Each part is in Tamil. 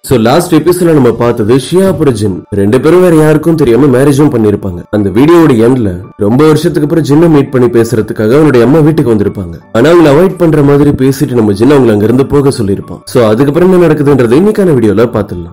சோ லாஸ்ட் எபிசோட்ல நம்ம பார்த்தது ஷியா அப்புறம் ஜின் ரெண்டு பேரும் வேற யாருக்கும் தெரியாம மேரேஜும் பண்ணிருப்பாங்க அந்த வீடியோட எண்ட்ல ரொம்ப வருஷத்துக்கு அப்புறம் ஜின்னை மீட் பண்ணி பேசுறதுக்காக அவனுடைய அம்மா வீட்டுக்கு வந்திருப்பாங்க ஆனா அவங்களை அவாய்ட் பண்ற மாதிரி பேசிட்டு நம்ம ஜின் அவங்களை அங்க இருந்து போக சொல்லியிருப்பான் சோ அதுக்கப்புறம் என்ன நடக்குதுன்றது இன்னைக்கான வீடியோல பாத்துடலாம்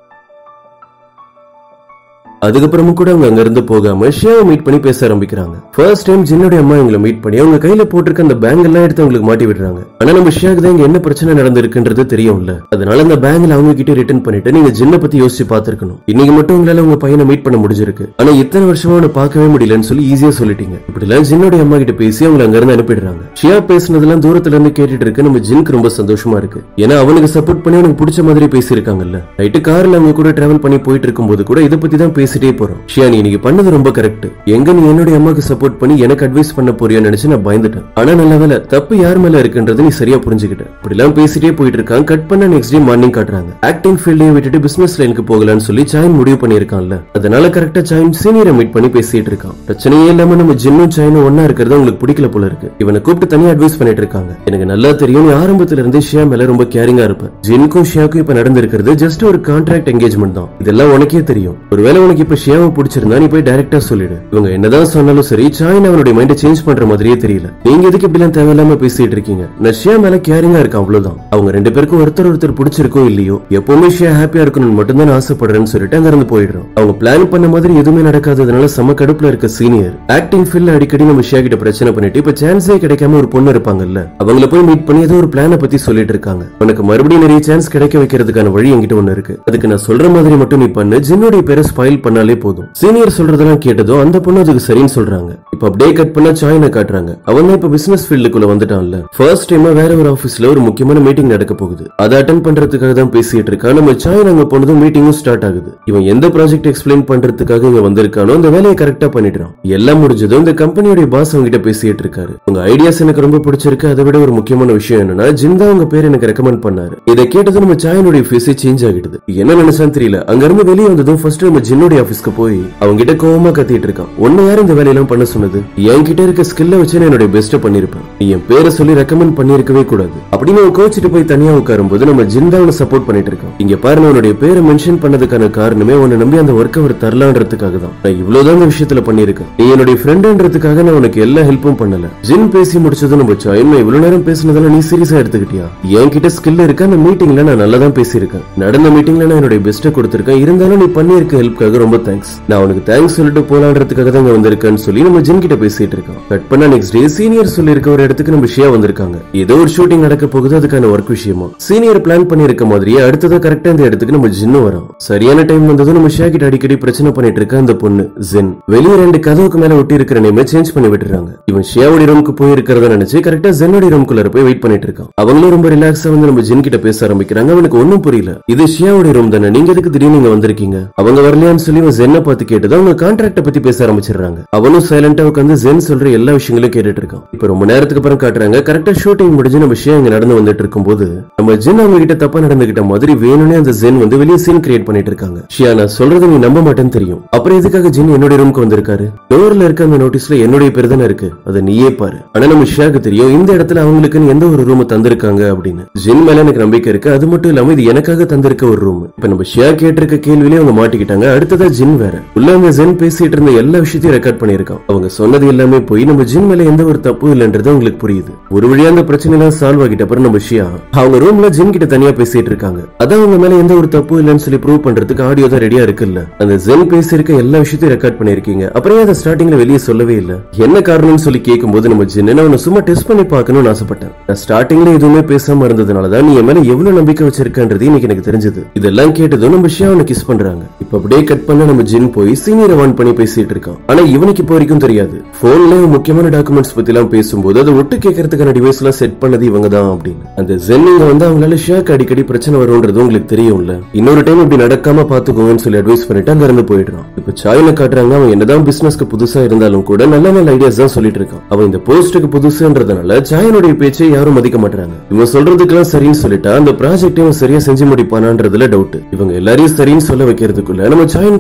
அதுக்கப்புறமும் கூட அவங்க அங்க இருந்து போகாம ஷியாவை மீட் பண்ணி பேச ஆரம்பிக்கிறாங்க ஃபர்ஸ்ட் டைம் ஜின்னோட அம்மா எங்களை மீட் பண்ணி அவங்க கையில போட்டிருக்க அந்த பேங்க் எல்லாம் எடுத்து அவங்களுக்கு மாட்டி விடுறாங்க ஆனா நம்ம ஷியாக்கு தான் இங்க என்ன பிரச்சனை நடந்திருக்குன்றது தெரியும்ல அதனால அந்த பேங்க்ல அவங்க கிட்ட ரிட்டர்ன் பண்ணிட்டு நீங்க ஜின்ன பத்தி யோசிச்சு பார்த்திருக்கணும் இன்னைக்கு மட்டும் உங்களால உங்க பையனை மீட் பண்ண முடிஞ்சிருக்கு ஆனா இத்தனை வருஷமா அவனை பார்க்கவே முடியலன்னு சொல்லி ஈஸியா சொல்லிட்டீங்க இப்படி எல்லாம் ஜின்னோட அம்மா கிட்ட பேசி அவங்களை அங்க இருந்து அனுப்பிடுறாங்க ஷியா பேசுனதெல்லாம் தூரத்துல இருந்து கேட்டுட்டு இருக்கு நம்ம ஜின்க்கு ரொம்ப சந்தோஷமா இருக்கு ஏன்னா அவனுக்கு சப்போர்ட் பண்ணி அவனுக்கு பிடிச்ச மாதிரி பேசியிருக்காங்கல்ல நைட்டு கார்ல அவங்க கூட டிராவல் பண்ணி போயிட்டு இருக்கும்போது கூட இதை பத்தி தான் பேசிட்டே போறோம் ஷியா நீ இன்னைக்கு பண்ணது ரொம்ப கரெக்ட் எங்க நீ என்னுடைய அம்மாக்கு சப்போர்ட் பண்ணி எனக்கு அட்வைஸ் பண்ண போறியோன்னு நினைச்சு நான் பயந்துட்டேன் ஆனா நல்ல வேலை தப்பு யார் மேல இருக்குன்றது நீ சரியா புரிஞ்சுக்கிட்ட இப்படி எல்லாம் பேசிட்டே போயிட்டு இருக்கான் கட் பண்ண நெக்ஸ்ட் டே மார்னிங் காட்டுறாங்க ஆக்டிங் ஃபீல்டையும் விட்டுட்டு பிசினஸ் லைனுக்கு போகலான்னு சொல்லி சாயின் முடிவு பண்ணியிருக்கான்ல அதனால கரெக்டா சாயின் சீனியரை மீட் பண்ணி பேசிட்டு இருக்கான் பிரச்சனையே இல்லாம நம்ம ஜின்னும் சாயினும் ஒன்னா இருக்கிறது உங்களுக்கு பிடிக்கல போல இருக்கு இவனை கூப்பிட்டு தனியா அட்வைஸ் பண்ணிட்டு இருக்காங்க எனக்கு நல்லா தெரியும் நீ ஆரம்பத்துல இருந்தே ஷியா மேல ரொம்ப கேரிங்கா இருப்ப ஜின்க்கும் ஷியாக்கும் இப்ப நடந்திருக்கிறது ஜஸ்ட் ஒரு கான்ட்ராக்ட் என்கேஜ்மெண்ட் தான் இதெல்லாம் உனக்கே தெரியும் ஒருவேளை உனக்கு இப்ப ஷியாவை பிடிச்சிருந்தா நீ போய் டைரக்டா சொல்லிடு இவங்க என்னதான் சொன்னாலும் சரி சாயின் அவனுடைய மைண்டை சேஞ்ச் பண்ற மாதிரியே தெரியல நீங்க எதுக்கு இப்படி எல்லாம் தேவையில்லாம பேசிட்டு இருக்கீங்க நான் ஷியா மேல கேரிங்கா இருக்கேன் அவ்வளவுதான் அவங்க ரெண்டு பேருக்கும் ஒருத்தர் ஒருத்தர் பிடிச்சிருக்கோ இல்லையோ எப்பவுமே ஷியா ஹாப்பியா இருக்கணும்னு மட்டும் தான் ஆசைப்படுறேன்னு சொல்லிட்டு அங்க இருந்து போயிடுறோம் அவங்க பிளான் பண்ண மாதிரி எதுவுமே நடக்காததுனால செம கடுப்புல இருக்க சீனியர் ஆக்டிங் ஃபீல்ட்ல அடிக்கடி நம்ம ஷியா கிட்ட பிரச்சனை பண்ணிட்டு இப்ப சான்ஸே கிடைக்காம ஒரு பொண்ணு இருப்பாங்கல்ல அவங்கள போய் மீட் பண்ணி ஏதோ ஒரு பிளான பத்தி சொல்லிட்டு இருக்காங்க உனக்கு மறுபடியும் நிறைய சான்ஸ் கிடைக்க வைக்கிறதுக்கான வழி என்கிட்ட ஒண்ணு இருக்கு அதுக்கு நான் சொல்ற மாதிரி மட்டும் நீ பண்ணு ஜின்னோடைய பேரை ஸ்பாயில் பண்ணாலே போதும் சீனியர் சொல்றதெல்லாம் கேட்டதும் அந்த பொண்ணு அதுக்கு சரின்னு சொல்றாங்க இப்ப அப்படியே கட் பண்ண சாயினை காட்டுறாங்க அவன் தான் இப்ப பிசினஸ் ஃபீல்டுக்குள்ள வந்துட்டான்ல ஃபர்ஸ்ட் டைமா வேற ஒரு ஆபீஸ்ல ஒரு முக்கியமான மீட்டிங் நடக்க போகுது அதை அட்டன் பண்றதுக்காக தான் பேசிட்டு இருக்கான் நம்ம சாயின் அங்க போனதும் மீட்டிங்கும் ஸ்டார்ட் ஆகுது இவன் எந்த ப்ராஜெக்ட் எக்ஸ்பிளைன் பண்றதுக்காக இங்க வந்திருக்கானோ அந்த வேலையை கரெக்டா பண்ணிடுறான் எல்லாம் முடிஞ்சதும் இந்த கம்பெனியோட பாஸ் அவங்க கிட்ட பேசிட்டு இருக்காரு உங்க ஐடியாஸ் எனக்கு ரொம்ப பிடிச்சிருக்கு அதை விட ஒரு முக்கியமான விஷயம் என்னன்னா ஜிந்தா உங்க பேர் எனக்கு ரெக்கமெண்ட் பண்ணாரு இதை கேட்டதும் நம்ம சாயனுடைய ஃபேஸே சேஞ்ச் ஆகிடுது என்ன நினைச்சான்னு தெரியல அங்க இருந்து வெளியே வந்ததும் ஃபர்ஸ்ட் நம்ம ஜின்னுடைய ஆபீஸ்க்கு போய் அவங்க கிட்ட கோவமா கத்திட்டு இருக்கான் உன்னை யார் இந்த வேலையெல்லாம் பண்ண சொன்னது என்கிட்ட இருக்க ஸ்கில்ல வச்சு நான் என்னுடைய பெஸ்ட் பண்ணிருப்பேன் நீ என் பேரை சொல்லி ரெக்கமெண்ட் பண்ணிருக்கவே கூடாது அப்படின்னு அவன் கோச்சிட்டு போய் தனியா உட்காரும் போது நம்ம ஜிந்தா அவனை சப்போர்ட் பண்ணிட்டு இருக்கான் இங்க பாருங்க உன்னுடைய பேரை மென்ஷன் பண்ணதுக்கான காரணமே உன்னை நம்பி அந்த ஒர்க் அவர் தரலான்றதுக்காக தான் நான் இவ்வளவுதான் இந்த விஷயத்துல பண்ணிருக்கேன் நீ என்னுடைய ஃப்ரெண்டுன்றதுக்காக நான் உனக்கு எல்லா ஹெல்ப்பும் பண்ணல ஜின் பேசி முடிச்சதும் நம்ம சாயின் இவ்வளவு நேரம் பேசினதெல்லாம் நீ சீரியஸா எடுத்துக்கிட்டியா என்கிட்ட ஸ்கில் இருக்கு அந்த மீட்டிங்ல நான் நல்லா தான் பேசியிருக்கேன் நடந்த மீட்டிங்ல நான் என்னுடைய பெஸ்ட்டை கொடுத்திருக்கேன் இருந்தாலும் நீ பண்ணியிருக்க ஹெல்ப்காக ரொம்ப தேங்க்ஸ் நான் உனக்கு தேங்க்ஸ் சொல்லிட்டு போலான்றதுக்காக தான் இங்க வந்திருக்கேன்னு சொல்லி நம்ம ஜின் கிட்ட பேசிட்டு இருக்கோம் கட் பண்ணா நெக்ஸ்ட் டே சீனியர் சொல்லியிருக்க ஒரு இடத்துக்கு நம்ம ஷியா வந்திருக்காங்க ஏதோ ஒரு ஷூட்டிங் நடக்க போகுது அதுக்கான ஒர்க் விஷயமா சீனியர் பிளான் பண்ணிருக்க மாதிரியே அடுத்ததா கரெக்டா இந்த இடத்துக்கு நம்ம ஜின்னு வரோம் சரியான டைம் வந்ததும் நம்ம ஷியா கிட்ட அடிக்கடி பிரச்சனை பண்ணிட்டு இருக்க அந்த பொண்ணு ஜென் வெளியே ரெண்டு கதவுக்கு மேல ஒட்டி இருக்கிற நேமே சேஞ்ச் பண்ணி விட்டுறாங்க இவன் ஷியாவுடைய ரூமுக்கு போயிருக்கிறத நினைச்சு கரெக்டா ஜென்னோட ரூம்குள்ள போய் வெயிட் பண்ணிட்டு இருக்கான் அவங்களும் ரொம்ப ரிலாக்ஸா வந்து நம்ம ஜின் கிட்ட பேச ஆரம்பிக்கிறாங்க அவனுக்கு ஒண்ணும் புரியல இது ஷியாவுடைய ரூம் தானே நீங்க எதுக்கு திடீர்னு இங்க வந்திருக்கீங்க அவங்க வரலையான்னு சொல்லி அவன் ஜென்னை பார்த்து கேட்டது அவங்க கான்ட்ராக்ட பத்தி பேச ஆரம்பிச்சிடுறாங்க அவனும் சைலண்டா உட்காந்து ஜென் சொல்ற எல்லா விஷயங்களும் கேட்டுட்டு இருக்கான் இப்ப ரொம்ப நேரத்துக்கு அப்புறம் காட்டுறாங்க கரெக்டா ஷூட்டிங் முடிஞ்சு நம்ம ஷியா இங்க நடந்து வந்துட்டு இருக்கும்போது நம்ம ஜென் அவங்க கிட்ட தப்பா நடந்துகிட்ட மாதிரி வேணும்னே அந்த ஜென் வந்து வெளியே சீன் கிரியேட் பண்ணிட்டு இருக்காங்க ஷியா நான் சொல்றது நீ நம்ப மாட்டேன்னு தெரியும் அப்புறம் எதுக்காக ஜென் என்னுடைய ரூமுக்கு வந்திருக்காரு டோர்ல இருக்க அந்த நோட்டீஸ்ல என்னுடைய பேர் தானே இருக்கு அதை நீயே பாரு ஆனா நம்ம ஷியாக்கு தெரியும் இந்த இடத்துல அவங்களுக்குன்னு எந்த ஒரு ரூம் தந்திருக்காங்க அப்படின்னு ஜென் மேல எனக்கு நம்பிக்கை இருக்கு அது மட்டும் இல்லாம இது எனக்காக தந்திருக்க ஒரு ரூம் இப்ப நம்ம ஷியா கேட்டிருக்க கேள்வியிலே அவங்க மாட்டிக்கிட்டாங்க அடுத்ததா ஜின் வேற உள்ள அவங்க ஜென் பேசிட்டு இருந்த எல்லா விஷயத்தையும் ரெக்கார்ட் பண்ணிருக்கான் அவங்க சொன்னது எல்லாமே போய் நம்ம ஜின் மேல எந்த ஒரு தப்பு இல்லைன்றது அவங்களுக்கு புரியுது ஒரு வழியா அந்த பிரச்சனை எல்லாம் சால்வ் ஆகிட்ட அப்புறம் நம்ம ஷியா அவங்க ரூம்ல ஜின் கிட்ட தனியா பேசிட்டு இருக்காங்க அதான் அவங்க மேல எந்த ஒரு தப்பு இல்லைன்னு சொல்லி ப்ரூவ் பண்றதுக்கு ஆடியோ தான் ரெடியா இருக்குல்ல அந்த ஜென் பேசியிருக்க எல்லா விஷயத்தையும் ரெக்கார்ட் பண்ணிருக்கீங்க அப்புறம் ஏன் அதை ஸ்டார்டிங்ல வெளியே சொல்லவே இல்ல என்ன காரணம்னு சொல்லி கேட்கும்போது நம்ம ஜின் நான் உன்னை சும்மா டெஸ்ட் பண்ணி பார்க்கணும்னு ஆசைப்பட்டேன் நான் ஸ்டார்டிங்ல எதுவுமே பேசாம இருந்ததுனால தான் நீ என் மேல எவ்வளவு நம்பிக்கை வச்சிருக்கன்றது இன்னைக்கு எனக்கு தெரிஞ்சது இதெல்லாம் கேட்டதும் நம்ம ஷியா அவனை கிஸ் பண்றாங்க இப்ப அப்படியே கட் பண்ண நம்ம ஜின் போய் சீனியரை வான் பண்ணி பேசிட்டு இருக்கான் ஆனா இவனுக்கு இப்போ வரைக்கும் தெரியாது போன்ல முக்கியமான டாக்குமெண்ட்ஸ் பத்தி எல்லாம் பேசும்போது அதை ஒட்டு கேட்கறதுக்கான டிவைஸ் எல்லாம் செட் பண்ணது இவங்க தான் அப்படின்னு அந்த ஜென் இங்க வந்து அவங்களால ஷியாக்கு அடிக்கடி பிரச்சனை வரும்ன்றது உங்களுக்கு தெரியும்ல இன்னொரு டைம் இப்படி நடக்காம பாத்துக்கோங்கன்னு சொல்லி அட்வைஸ் பண்ணிட்டு அங்க இருந்து போயிடுறான் இப்ப சாயில காட்டுறாங்க அவன் என்னதான் பிசினஸ்க்கு புதுசா இருந்தாலும் கூட நல்ல நல்ல ஐடியாஸ் தான் சொல்லிட்டு இருக்கான் அவன் இந்த போஸ்டுக்கு புதுசுன்றதுனால சாயனுடைய பேச்சை யாரும் மதிக்க மாட்டாங்க இவன் சொல்றதுக்கெல்லாம் சரின்னு சொல்லிட்டா அந்த ப்ராஜெக்ட் இவன் சரியா செஞ்சு முடிப்பானான்றதுல டவுட் இவங்க எல்லாரையும் சரின்னு சொல்ல வைக்கிறதுக்குள்ள நம்ம சாயனுக்கு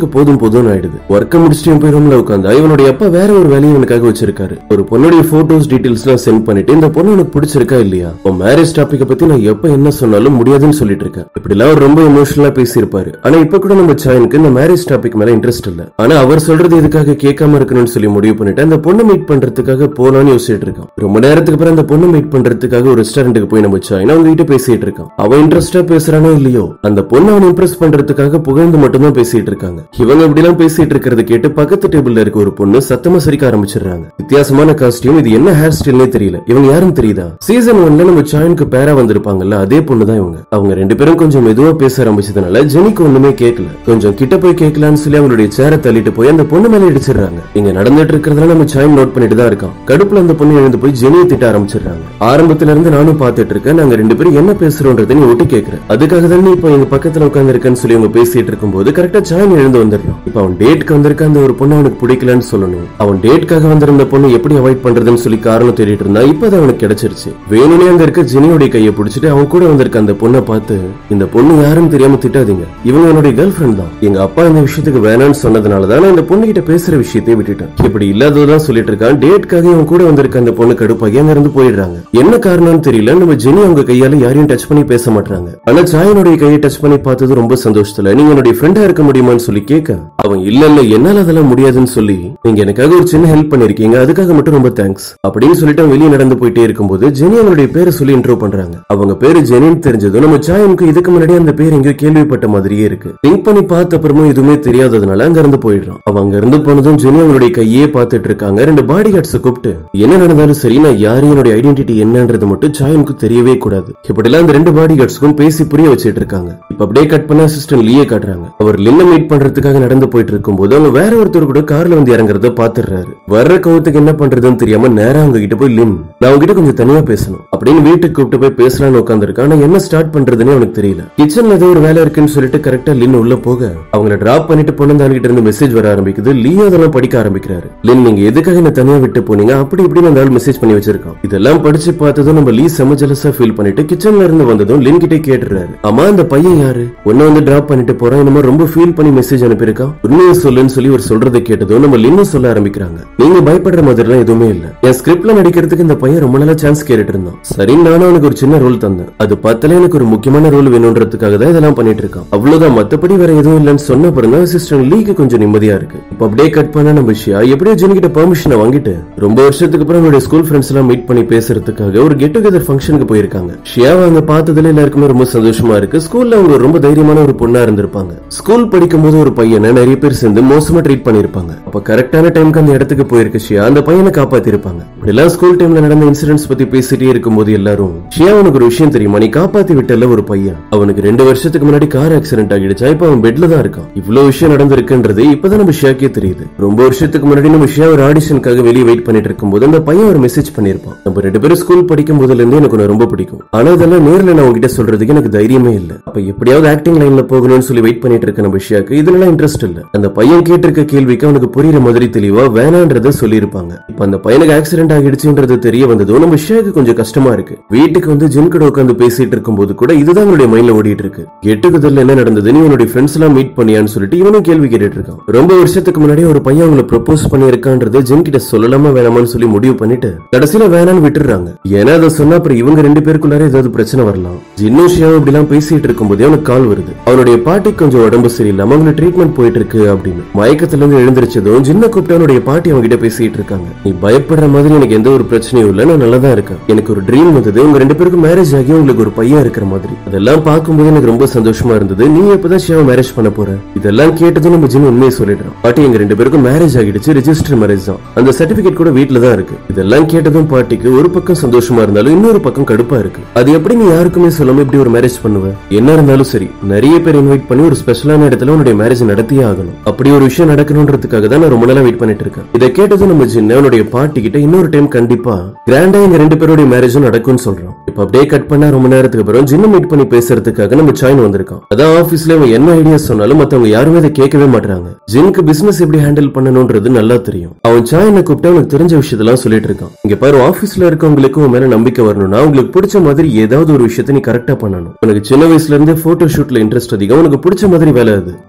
ஜின்னுக்கு போதும் போதும்னு ஆயிடுது ஒர்க்க முடிச்சுட்டு போய் ரூம்ல உட்காந்தா இவனுடைய அப்பா வேற ஒரு வேலையை இவனுக்காக வச்சிருக்காரு ஒரு பொண்ணுடைய போட்டோஸ் டீடைல்ஸ் எல்லாம் சென்ட் பண்ணிட்டு இந்த பொண்ணு உனக்கு பிடிச்சிருக்கா இல்லையா உன் மேரேஜ் டாபிக்க பத்தி நான் எப்ப என்ன சொன்னாலும் முடியாதுன்னு சொல்லிட்டு இருக்கேன் இப்படி எல்லாம் அவர் ரொம்ப எமோஷனலா பேசியிருப்பாரு ஆனா இப்ப கூட நம்ம சாயனுக்கு இந்த மேரேஜ் டாபிக் மேல இன்ட்ரெஸ்ட் இல்ல ஆனா அவர் சொல்றது எதுக்காக கேட்காம இருக்கணும்னு சொல்லி முடிவு பண்ணிட்டு அந்த பொண்ணு மீட் பண்றதுக்காக போலான்னு யோசிச்சுட்டு இருக்கான் ரொம்ப நேரத்துக்கு அப்புறம் அந்த பொண்ணு மீட் பண்றதுக்காக ஒரு ரெஸ்டாரண்ட்டுக்கு போய் நம்ம சாயின் அவங்க கிட்ட பேசிட்டு இருக்கான் அவன் இன்ட்ரெஸ்டா பேசுறானோ இல்லையோ அந்த பொண்ணு அவன் இம்ப்ரெஸ் பண்றதுக்காக புகழ்ந்து மட்டும்தான் பேசிட்டு இருக்காங்க இவங்க இப்படி எல்லாம் பேசிட்டு இருக்கிறத கேட்டு பக்கத்து டேபிள்ல இருக்க ஒரு பொண்ணு சத்தமா சிரிக்க ஆரம்பிச்சிடுறாங்க வித்தியாசமான காஸ்டியூம் இது என்ன ஹேர் ஸ்டைல்னே தெரியல இவங்க யாரும் தெரியுதா சீசன் ஒன்ல நம்ம சாயனுக்கு பேரா வந்திருப்பாங்கல்ல அதே பொண்ணு தான் இவங்க அவங்க ரெண்டு பேரும் கொஞ்சம் மெதுவா பேச ஆரம்பிச்சதுனால ஜெனிக்கு ஒண்ணுமே கேட்கல கொஞ்சம் கிட்ட போய் கேட்கலான்னு சொல்லி அவங்களுடைய சேரை தள்ளிட்டு போய் அந்த பொண்ணு மேல இடிச்சிடுறாங்க இங்க நடந்துட்டு இருக்கிறதுல நம்ம சாயன் நோட் பண்ணிட்டு தான் இருக்கான் கடுப்புல அந்த பொண்ணு எழுந்து போய் ஜெனியை திட்ட ஆரம்பிச்சிடுறாங்க ஆரம்பத்துல இருந்து நானும் பாத்துட்டு இருக்கேன் நாங்க ரெண்டு பேரும் என்ன பேசுறோன்றதை நீ ஒட்டி கேக்குற அதுக்காக தான் நீ இப்போ எங்க பக்கத்துல உட்கார்ந்து இருக்கேன்னு சொல்லி அவங்க பேசிட்டு இருக்கும்போது கரெக்டா சாயன் எழுந்து வந்துடுறான் இப்போ அவன் டேட்க்கு வந்திருக்க அந்த ஒரு பொண்ணு அவனுக்கு பிடிக்கலன்னு சொல்லணும் அவன் டேட்காக வந்திருந்த பொண்ணு எப்படி அவாய்ட் பண்றதுன்னு சொல்லி காரணம் தேடிட்டு இருந்தா இப்போ அது அவனுக்கு கிடைச்சிருச்சு வேணும்னே அங்க இருக்க ஜெனியோட கையை பிடிச்சிட்டு அவன் கூட வந்திருக்க அந்த பொண்ணை பார்த்து இந்த பொண்ணு யாருன்னு தெரியாம திட்டாதீங்க இவங்க என்னுடைய கேர்ள் ஃபிரெண்ட் தான் எங்க அப்பா இந்த விஷயத்துக்கு வேணாம்னு சொன்னதுனால தான் நான் இந்த பொண்ணு கிட்ட பேசுற விஷயத்தையே விட்டுட்டேன் இப்படி இல்லாததான் சொல்லிட்டு இருக்கான் டேட்காக இவன் கூட வந்திருக்க அந்த பொண்ணு கடுப்பாகி அங்க இருந்து போயிடுறாங்க என்ன காரணம்னு தெரியல நம்ம ஜெனி அவங்க கையால யாரையும் டச் பண்ணி பேச மாட்டாங்க ஆனா சாயனுடைய கையை டச் பண்ணி பார்த்தது ரொம்ப சந்தோஷத்துல நீங்க என்னுடைய ஃப்ரெண்டா இருக்க முடியுமான்னு சொல்லி கேட்க அவன் இல்ல இல்ல என்னால அதெல்லாம் முடியாதுன்னு சொல்லி நீங்க எனக்காக ஒரு சின்ன ஹெல்ப் பண்ணிருக்கீங்க அதுக்காக மட்டும் ரொம்ப தேங்க்ஸ் அப்படின்னு சொல்லிட்டு அவன் வெளியே நடந்து போயிட்டே இருக்கும்போது ஜெனி அவனுடைய பேரை சொல்லி இன்ட்ரோ பண்றாங்க அவங்க பேரு ஜெனின்னு தெரிஞ்சதும் நம்ம சாயனுக்கு இதுக்கு முன்னாடி அந்த பேர் எங்கேயோ கேள்விப்பட்ட மாதிரியே இருக்கு திங்க் பண்ணி பார்த்த அப்புறமும் எதுவுமே தெரியாததுனால அங்க இருந்து போயிடுறான் அவன் அங்க இருந்து போனதும் ஜெனி அவனுடைய கையே பார்த்துட்டு இருக்காங்க ரெண்டு பாடி கார்ட்ஸ் கூப்பிட்டு என்ன நடந்தாலும் சரி நான் யாரு என்னுடைய ஐடென்டிட்டி என்னன்றது மட்டும் சாயனுக்கு தெரியவே கூடாது இப்படிலாம் அந்த ரெண்டு பாடி கார்ட்ஸ்க்கும் பேசி புரிய வச்சிட்டு இருக்காங்க இப்ப அப்படியே கட் பண்ண அசிஸ்டன்ட் லீயே காட்டுறாங்க அவர் லின்ன மீட் பண்றதுக்காக நடந்து போயிட்டு இருக்கும்போது அவங்க வேற ஒருத்தர் கூட கார்ல வந்து இறங்குறத பாத்துறாரு வர்ற கோவத்துக்கு என்ன பண்றதுன்னு தெரியாம நேரா அவங்க கிட்ட போய் லின் நான் உங்ககிட்ட கொஞ்சம் தனியா பேசணும் அப்படின்னு வீட்டுக்கு கூப்பிட்டு போய் பேசலாம்னு உட்காந்துருக்கான் ஆனா என்ன ஸ்டார்ட் பண்றதுன்னு அவனுக்கு தெரியல கிச்சன்ல ஏதோ ஒரு வேலை இருக்குன்னு சொல்லிட்டு கரெக்டா லின் உள்ள போக அவங்கள டிராப் பண்ணிட்டு பொண்ணந்தான்கிட்ட இருந்து மெசேஜ் வர ஆரம்பிக்குது லியோ அதெல்லாம் படிக்க ஆரம்பிக்கிறாரு லின் நீங்க எதுக்காக என்ன தனியா விட்டு போனீங்க அப்படி இப்படி அந்த ஆள் மெசேஜ் பண்ணி வச்சிருக்கான் இதெல்லாம் படிச்சு பார்த்ததும் நம்ம லீ செம ஜெலஸா ஃபீல் பண்ணிட்டு கிச்சன்ல இருந்து வந்ததும் லின் கிட்டே கேட்டுறாரு அம்மா அந்த பையன் யாரு உன்ன வந்து டிராப் பண்ணிட்டு போறான் என்னமோ ரொம்ப ஃபீல் பண்ணி மெசேஜ் அனுப்பியிருக்கான் உண்மையை சொல்லுன்னு சொல்லி ஒரு சொல்றதை கேட்டதும் நம்ம லின்னு சொல்ல ஆரம்பிக்கிறாங்க நீங்க பயப்படுற மாதிரிலாம் எதுவுமே இல்ல என் ஸ்கிரிப்ட்ல நடிக்கிறதுக்கு இந்த பையன் ரொம்ப நாளா சான்ஸ் கேட்டுட்டு இருந்தான் சரி நானும் அவனுக்கு ஒரு சின்ன ரோல் தந்தேன் அது பத்தல எனக்கு ஒரு முக்கியமான ரோல் வேணும்ன்றதுக்காக தான் இதெல்லாம் பண்ணிட்டு இருக்கான் அவ்வளவுதான் மத்தபடி வேற எதுவும் இல்லைன்னு சொன்ன பிறகு அசிஸ்டன்ட் லீக்கு கொஞ்சம் நிம்மதியா இருக்கு இப்ப அப்படியே கட் பண்ண நம்ம விஷயா எப்படியோ ஜெனி கிட்ட பெர்மிஷனை வாங்கிட்டு ரொம்ப வருஷத்துக்கு அப்புறம் அவனுடைய ஸ்கூல் ஃப்ரெண்ட்ஸ் எல்லாம் மீட் பண்ணி பேசுறதுக்காக ஒரு கெட் டுகெதர் ஃபங்க்ஷனுக்கு போயிருக்காங்க ஷியாவை அங்க பார்த்ததுல எல்லாருக்குமே ரொம்ப சந்தோஷமா இருக்கு ஸ்கூல்ல அவங்க ரொம்ப தைரியமான ஒரு பொண்ணா இருந்திருப்பாங்க ஸ்கூல் படிக்கும் போது ஒரு பையனை நிறைய பேர் சேர்ந்து மோசமா ட்ரீட் பண்ணிருப்பாங்க அப்ப கரெக்டான டைம்க்கு அந்த இடத்துக்கு போயிருக்க ஷியா அந்த பையனை காப்பாத்திருப்பாங்க இப்படிலாம் ஸ்கூல் டைம்ல நடந்த இன்சிடென்ட்ஸ் பத்தி பேசிட்டே இருக்கும்போது எல்லாரும் ஷியா உனக்கு ஒரு விஷயம் தெரியுமா நீ காப்பாத்தி விட்டல ஒரு பையன் அவனுக்கு ரெண்டு வருஷத்துக்கு முன்னாடி கார் ஆக்சிடென்ட் ஆகிடுச்சா இப்ப அவன் பெட்ல தான் இருக்கான் இவ்வளவு விஷயம் நடந்திருக்குன்றது இப்பதான் நம்ம ஷியாக்கே தெரியுது ரொம்ப வருஷத்துக்கு முன்னாடி நம்ம ஷியா ஒரு ஆடிஷனுக்காக வெளியே வெயிட் பண்ணிட்டு இருக்கும்போது அந்த பையன் ஒரு மெசேஜ் பண்ணிருப்பான் நம்ம ரெண்டு பேரும் ஸ்கூல் படிக்கும் போதுல இருந்தே எனக்கு உன்னை ரொம்ப பிடிக்கும் ஆனா இதெல்லாம் நேர்ல நான் உங்ககிட்ட சொல்றதுக்கு எனக்கு தைரியமே இல்ல அப்ப எப்படியாவது ஆக்டிங் லைன்ல போகணும்னு சொல்லி வெயிட் பண்ணிட்டு இருக்க நம்ம ஷியாக்கு இதுல இன்ட்ரெஸ்ட் இல்ல அந்த பையன் கேட்டிருக்க கேள்விக்கு அவனுக்கு புரியுற மாதிரி தெளிவா வேணான்றத சொல்லியிருப்பாங்க இப்ப அந்த பையனுக்கு ஆக்சிடென்ட் ஆகிடுச்சுன்றது தெரிய வந்ததும் நம்ம ஷியாக்கு கொஞ்சம் கஷ்டமா இருக்கு வீட்டுக்கு வந்து ஜிம் கூட உட்காந்து பேசிட்டு இருக்கும்போது கூட இதுதான் அவனுடைய மைண்ட்ல ஓடிட்டு இருக்கு எட்டுக்குதல்ல என்ன நடந்தது நீ உன்னுடைய ஃப்ரெண்ட்ஸ் எல்லாம் மீட் பண்ணியான்னு சொல்லிட்டு இவனும் கேள்வி கேட்டுட்டு இருக்கான் ரொம்ப வருஷத்துக்கு முன்னாடி ஒரு பையன் அவங்களை ப்ரப்போஸ் பண்ணியிருக்கான்றது ஜிம் கிட்ட சொல்லலாமா வேணாமான்னு சொல்லி முடிவு பண்ணிட்டு கடைசியில வேணான்னு விட்டுறாங்க ஏன்னா அதை சொன்னா அப்புறம் இவங்க ரெண்டு பேருக்குள்ளார ஏதாவது பிரச்சனை வரலாம் ஜின்னும் ஷியாவும் இப்படி எல்லாம் பேசிட்டு இருக்கும்போதே அவனுக்கு கால் வருது அவனுடைய பாட்டிக்கு கொஞ்சம் உடம்பு சரியில்லாம அவங்களுக்கு ட்ரீட்மெண்ட் போயிட்டு இருக்கு அப்படின்னு மயக்கத்துல இருந்து எழுந்திருச்சதும் ஜின்ன கூப்பிட்டு அவனுடைய பாட்டி அவங்க கிட்ட பேசிட்டு இருக்காங்க நீ பயப்படுற மாதிரி எனக்கு எந்த ஒரு பிரச்சனையும் இல்ல நான் நல்லா தான் இருக்கேன் எனக்கு ஒரு ட்ரீம் வந்தது உங்க ரெண்டு பேருக்கும் மேரேஜ் ஆகி உங்களுக்கு ஒரு பையன் இருக்கிற மாதிரி அதெல்லாம் பார்க்கும்போது எனக்கு ரொம்ப சந்தோஷமா இருந்தது நீ எப்பதான் ஷியாவை மேரேஜ் பண்ண போற இதெல்லாம் கேட்டதும் நம்ம ஜின் உண்மையை சொல்லிடுறோம் பாட்டி எங்க ரெண்டு பேருக்கும் மேரேஜ் ஆகிடுச்சு ரெஜிஸ்டர் மேரேஜ் தான் அந்த சர்டிபிகேட் கூட வீட்ல தான் இருக்கு இதெல்லாம் கேட்டதும் பாட்டிக்கு ஒரு பக்கம் சந்தோஷமா இருந்தாலும் இன்னொரு பக்கம் கடுப்பா இருக்கு அது எப்படி நீ யாருக்குமே சொல்லாம இப்படி ஒரு மேரேஜ் பண்ணுவ என்ன இருந்தாலும் சரி நிறைய பேர் இன்வைட் பண்ணி ஒரு ஸ்பெஷலான இடத்துல உன்னுடைய மேரேஜ் நடத்தியே ஆகணும் அப்படி ஒரு விஷயம் நடக்கணும்ன்றதுக்காக தான் நான் ரொம்ப நாளா வெயிட் பண்ணிட்டு இருக்கேன் இதை கேட்டதும் நம்ம ஜின்ன அவனுடைய பாட்டி கிட்ட இன்னொரு டைம் கண்டிப்பா கிராண்டா எங்க ரெண்டு பேருடைய மேரேஜும் நடக்கும்னு சொல்றோம் இப்ப அப்படியே கட் பண்ணா ரொம்ப நேரத்துக்கு அப்புறம் ஜின்ன மீட் பண்ணி பேசுறதுக்காக நம்ம சாயின் வந்திருக்கான் அதான் ஆபீஸ்ல இவன் என்ன ஐடியா சொன்னாலும் மத்தவங்க யாருமே அதை கேட்கவே மாட்டாங்க ஜின்க்கு பிசினஸ் எப்படி ஹேண்டில் பண்ணணும்ன்றது நல்லா தெரியும் அவன் சாயனை கூப்பிட்டு அவனுக்கு தெரிஞ்ச விஷயத்தெல்லாம் சொல்லிட்டு இருக்கான் இங்க பாரு ஆபீஸ்ல இருக்கவங்களுக்கு உன் மேல நம்பிக்கை வரணும்னா உங்களுக்கு பிடிச்ச மாதிரி ஏதாவது ஒரு விஷயத்த நீ கரெக்டா பண்ணணும் உனக்கு சின்ன வயசுல இருந்து போட்டோ ஷூட்ல இன்ட்ரெஸ்ட் அதிகம் உனக்கு பிடிச்ச மாதிரி வேலை அது அதனால நீ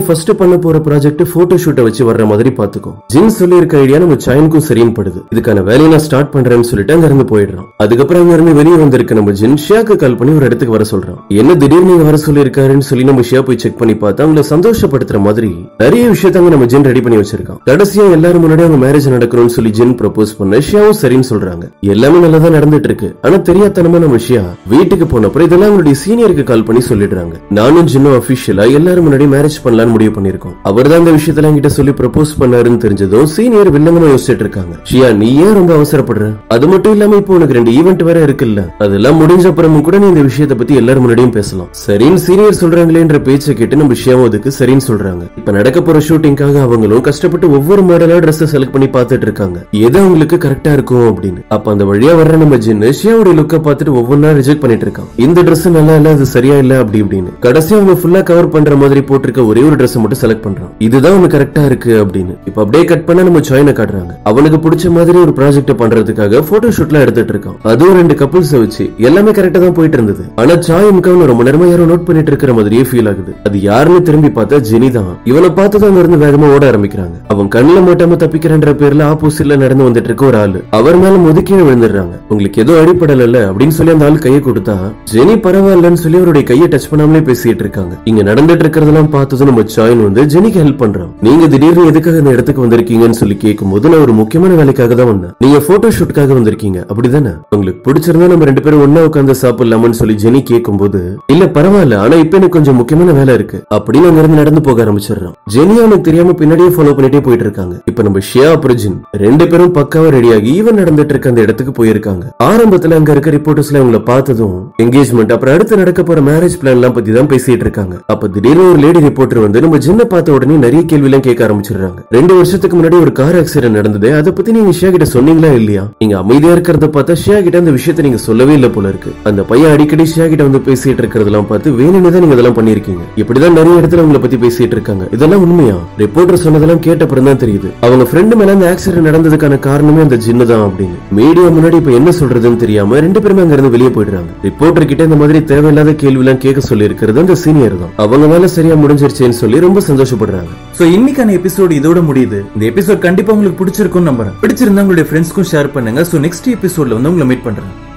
ஃபர்ஸ்ட் பண்ண போற ப்ராஜெக்ட் போட்டோ ஷூட்டை வச்சு வர்ற மாதிரி பாத்துக்கோ ஜின் சொல்லி இருக்க ஐடியா நம்ம சாயனுக்கும் சரின்னு படுது இதுக்கான வேலையை நான் ஸ்டார்ட் பண்றேன்னு சொல்லிட்டு அங்க இருந்து போயிடுறான் அதுக்கப்புறம் அங்க இருந்து வெளியே வந்திருக்க நம்ம ஜின் ஷியாக்கு கால் பண்ணி ஒரு இடத்துக்கு வர சொல்றான் என்ன திடீர்னு நீங்க வர சொல்லி இருக்காருன்னு சொல்லி நம்ம ஷியா போய் செக் பண்ணி பார்த்தா அவங்களை சந்தோஷப்படுத்துற மாதிரி நிறைய விஷயத்த அங்க நம்ம ஜின் ரெடி பண்ணி வச்சிருக்கான் கடைசியா எல்லாரும் முன்னாடி அவங்க மேரேஜ் நடக்கணும்னு சொல்லி ஜின் ப்ரப்போஸ் பண்ண ஷியாவும் சரின்னு சொல்றாங்க எல்லாமே நல்லதா நடந்துட்டு இருக்கு ஆனா தெரியாதனமா நம்ம ஷியா வீட்டுக்கு போனப்பறம் இதெல்லாம் அவங்களுடைய சீனியருக்கு கால் பண்ணி சொல்லிடுறாங்க நானும் ஜின்னும் அபிஷியலா எல்லாரும் முன்னாடி மேரேஜ் பண்ணலாம்னு முடிவு பண்ணிருக்கோம் அவர் தான் இந்த விஷயத்துல என்கிட்ட சொல்லி ப்ரப்போஸ் பண்ணாருன்னு தெரிஞ்சதும் சீனியர் வில்லங்கமா யோசிச்சுட்டு இருக்காங்க ஷியா நீ ஏன் ரொம்ப அவசரப்படுற அது மட்டும் இல்லாம இப்போ உனக்கு ரெண்டு ஈவெண்ட் வேற இருக்குல்ல அதெல்லாம் முடிஞ்ச அப்புறமும் கூட நீ இந்த விஷயத்தை பத்தி எல்லாரும் முன்னாடியும் பேசலாம் சரின்னு சீனியர் சொல்றாங்களேன்ற பேச்சை கேட்டு நம்ம ஷியாவும் அதுக்கு சரின்னு சொல்றாங்க இப்ப நடக்க போற ஷூட்டிங்காக அவங்களும் கஷ்டப்பட்டு ஒவ்வொரு மாடலா ட்ரெஸ் செலக்ட் பண்ணி பார்த்துட்டு இருக்காங்க எது அவங்களுக்கு கரெக்டா இருக்கும் அப்படின்னு அப்ப அந்த வழியா வர்ற நம்ம ஜின்னு ஷியாவுடைய லுக்க பார்த்துட்டு ஒவ்வொன்றா ரிஜெக்ட் பண்ணிட்டு இருக்கான் இந்த Dress நல்லா இல்ல அது சரியா இல்ல அப்படி இப்படின்னு கடைசியா அவங்க ஃபுல்லா கவர் பண்ற மாதிரி போட்டிருக்க ஒரே ஒரு Dress மட்டும் செலக்ட் பண்றான் இதுதான் உனக்கு கரெக்டா இருக்கு அப்படின்னு இப்ப அப்படியே கட் பண்ண நம்ம சாயினை காட்டுறாங்க அவனுக்கு பிடிச்ச மாதிரி ஒரு ப்ராஜெக்ட் பண்றதுக்காக போட்டோ ஷூட்லாம் எடுத்துட்டு இருக்கான் அதுவும் ரெண்டு கப்புள்ஸ் வச்சு எல்லாமே கரெக்டா தான் போயிட்டு இருந்தது ஆனா சாயனுக்கு அவன் ரொம்ப நேரமா யாரோ நோட் பண்ணிட்டு இருக்கிற மாதிரியே ஃபீல் ஆகுது அது யாருன்னு திரும்பி பார்த்தா ஜெனி தான் இவனை பார்த்ததும் அங்க இருந்து வேகமா ஓட ஆரம்பிக்கிறாங்க அவன் கண்ணுல மாட்டாம தப்பிக்கிறன்ற பேர்ல ஆப்போசிட்ல நடந்து வந்துட்டு இருக்க ஒரு ஆளு அவர் மேல முதுக்கீழ விழுந்துடுறாங்க உங்களுக்கு எதுவும் அடிப்படல அப்படின்னு சொல்லி அந்த ஆள் கையை கொடுத்தா ஜெனி பரவாயில்லன்னு சொல்லி அவருடைய கையை டச் பண்ணாமலே பேசிட்டு இருக்காங்க இங்க நடந்துட்டு இருக்கிறதெல்லாம் பார்த்ததும் நம்ம சாயின் வந்து ஜெனிக்கு ஹெல்ப் பண்றான் நீங்க திடீர்னு எதுக்காக இந்த இடத்துக்கு வந்திருக்கீங்கன்னு சொல்லி கேட்கும்போது நான் ஒரு முக்கியமான வேலைக்காக தான் வந்தேன் நீங்க போட்டோ ஷூட்டுக்காக வந்திருக்கீங்க அப்படிதானே உங்களுக்கு பிடிச்சிருந்தா நம்ம ரெண்டு பேரும் ஒண்ணா உட்காந்து சாப்பிடலாமான்னு சொல்லி ஜெனி கேட்கும்போது இல்ல பரவாயில்ல ஆனா இப்ப எனக்கு கொஞ்சம் முக்கியமான வேலை இருக்கு அப்படின்னு அங்க இருந்து நடந்து போக ஆரம்பிச்சிடுறான் ஜெனி அவனுக்கு தெரியாம பின்னாடியே ஃபாலோ பண்ணிட்டே போயிட்டு இருக்காங்க இப்ப நம்ம ஷியா அப்புறம் ஜின் ரெண்டு பேரும் பக்காவா ரெடியாகி ஈவன் நடந்துட்டு இருக்க அந்த இடத்துக்கு போயிருக்காங்க ஆரம்பத்துல அங்க இருக்க ரிப்போர்ட்டர்ஸ்ல அவங்கள பார்த்ததும் என்கேஜ்மெண்ட் அப்புறம் அடுத்து நடக்க போற மேரேஜ் பிளான் எல்லாம் பத்தி தான் பேசிட்டு இருக்காங்க அப்ப திடீர்னு ஒரு லேடி ரிப்போர்ட்டர் வந்து நம்ம ஜின்ன பார்த்த உடனே நிறைய கேள்வி எல்லாம் கேட்க ஆரம்பிச்சிடுறாங்க ரெண்டு வருஷத்துக்கு முன்னாடி ஒரு கார் ஆக்சிடென்ட் நடந்தது அதை பத்தி நீங்க ஷியா கிட்ட சொன்னீங்களா இல்லையா நீங்க அமைதியா இருக்கிறத பார்த்தா ஷியா கிட்ட அந்த விஷயத்தை நீங்க சொல்லவே இல்ல போல இருக்கு அந்த பையன் அடிக்கடி ஷியா கிட்ட வந்து பேசிட்டு இருக்கிறதெல்லாம் பார்த்து வேணும்னு தான் நீங்க இதெல்லாம் பண்ணிருக்கீங்க இப்படிதான் நிறைய இடத்துல உங்களை பத்தி பேசிட்டு இருக்காங்க இதெல்லாம் உண்மையா ரிப்போர்ட்டர் சொன்னதெல்லாம் கேட்ட அப்புறம் தான் தெரியுது அவங்க ஃப்ரெண்டு மேல அந்த ஆக்சிடென்ட் நடந்ததுக்கான காரணமே அந்த ஜின்னு தான் அப்படின்னு மீடியா முன்னாடி இப்ப என்ன சொல்றதுன்னு தெரியாம ரெண்டு பேருமே அங்க இருந்து வெளியே போயிடுறாங்க ரிப்போர்ட்டர் கிட்ட இந்த மாதிரி தேவையில்லாத கேள்வி எல்லாம் கேட்க சொல்லி இருக்கிறது அந்த சீனியர் தான் அவங்க மேல சரியா முடிஞ்சிருச்சேன்னு சொல்லி ரொம்ப சந்தோஷப்படுறாங்க சோ இன்னைக்கான எபிசோட் இதோட முடியுது இந்த எபிசோட் கண்டிப்பா உங்களுக்கு பிடிச்சிருக்கும்னு நம்புறேன் பிடிச்சிருந்தா உங்களுடைய ஃப்ரெண்ட்ஸ்க்கும் ஷேர் பண்ணுங்க சோ நெக்ஸ்ட் எபிசோட்ல வந்து உங்களை மீட் பண்றேன்